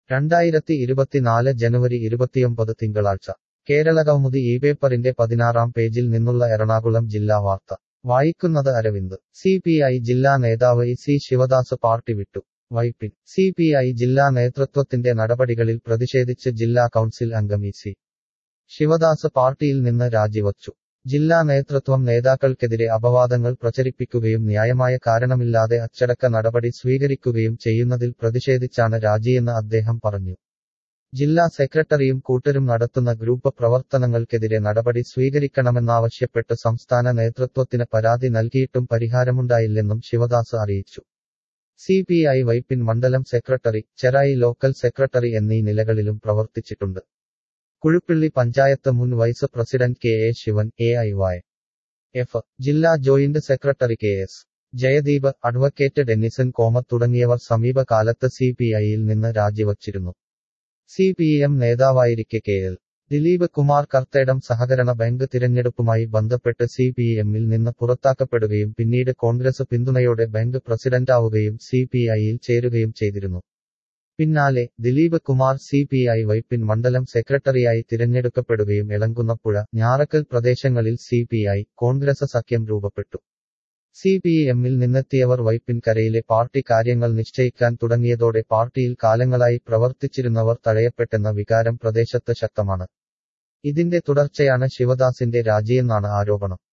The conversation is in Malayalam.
രണ്ടായിരത്തി ഇരുപത്തിനാല് ജനുവരി ഇരുപത്തിയൊമ്പത് തിങ്കളാഴ്ച കേരളകൗമുദി ഈ പേപ്പറിന്റെ പതിനാറാം പേജിൽ നിന്നുള്ള എറണാകുളം ജില്ലാ വാർത്ത വായിക്കുന്നത് അരവിന്ദ് സി പി ഐ ജില്ലാ നേതാവ് ഇ സി ശിവദാസ് പാർട്ടി വിട്ടു വൈപ്പിൻ സി പി ഐ ജില്ലാ നേതൃത്വത്തിന്റെ നടപടികളിൽ പ്രതിഷേധിച്ച് ജില്ലാ കൗൺസിൽ അംഗം ഇ സി ശിവദാസ് പാർട്ടിയിൽ നിന്ന് രാജിവച്ചു ജില്ലാ നേതൃത്വം നേതാക്കൾക്കെതിരെ അപവാദങ്ങൾ പ്രചരിപ്പിക്കുകയും ന്യായമായ കാരണമില്ലാതെ അച്ചടക്ക നടപടി സ്വീകരിക്കുകയും ചെയ്യുന്നതിൽ പ്രതിഷേധിച്ചാണ് രാജിയെന്ന് അദ്ദേഹം പറഞ്ഞു ജില്ലാ സെക്രട്ടറിയും കൂട്ടരും നടത്തുന്ന ഗ്രൂപ്പ് പ്രവർത്തനങ്ങൾക്കെതിരെ നടപടി സ്വീകരിക്കണമെന്നാവശ്യപ്പെട്ട് സംസ്ഥാന നേതൃത്വത്തിന് പരാതി നൽകിയിട്ടും പരിഹാരമുണ്ടായില്ലെന്നും ശിവദാസ് അറിയിച്ചു സി പി ഐ വൈപ്പിൻ മണ്ഡലം സെക്രട്ടറി ചെറായി ലോക്കൽ സെക്രട്ടറി എന്നീ നിലകളിലും പ്രവർത്തിച്ചിട്ടുണ്ട് കുഴുപ്പിള്ളി പഞ്ചായത്ത് മുൻ vice president K A Sivan A I Y F ജില്ലാ joint secretary K S Jayadeep advocate Dennison Komath തുടങ്ങിയവർ സമീപകാലത്ത് സി പി ഐയിൽ നിന്ന് രാജിവച്ചിരുന്നു സി പി എം നേതാവായിരിക്കെ കെ എൽ ദിലീപ് കുമാർ കർത്തേടം സഹകരണ ബാങ്ക് തിരഞ്ഞെടുപ്പുമായി ബന്ധപ്പെട്ട് സി പി എമ്മിൽ നിന്ന് പുറത്താക്കപ്പെടുകയും പിന്നീട് കോൺഗ്രസ് പിന്തുണയോടെ ബാങ്ക് പ്രസിഡന്റാവുകയും സി പി ഐയിൽ ചേരുകയും ചെയ്തിരുന്നു പിന്നാലെ Dileep Kumar C P I Vypin മണ്ഡലം സെക്രട്ടറിയായി തിരഞ്ഞെടുക്കപ്പെടുകയും എളങ്കുന്നപ്പുഴ ഞാറക്കൽ പ്രദേശങ്ങളിൽ സി പി ഐ കോൺഗ്രസ് സഖ്യം രൂപപ്പെട്ടു സി പി എമ്മിൽ നിന്നെത്തിയവർ വൈപ്പിൻ കരയിലെ പാർട്ടി കാര്യങ്ങൾ നിശ്ചയിക്കാൻ തുടങ്ങിയതോടെ പാർട്ടിയിൽ കാലങ്ങളായി പ്രവർത്തിച്ചിരുന്നവർ തഴയപ്പെട്ടെന്ന വികാരം പ്രദേശത്ത് ശക്തമാണ് ഇതിന്റെ തുടർച്ചയാണ് ശിവദാസിന്റെ രാജിയെന്നാണ് ആരോപണം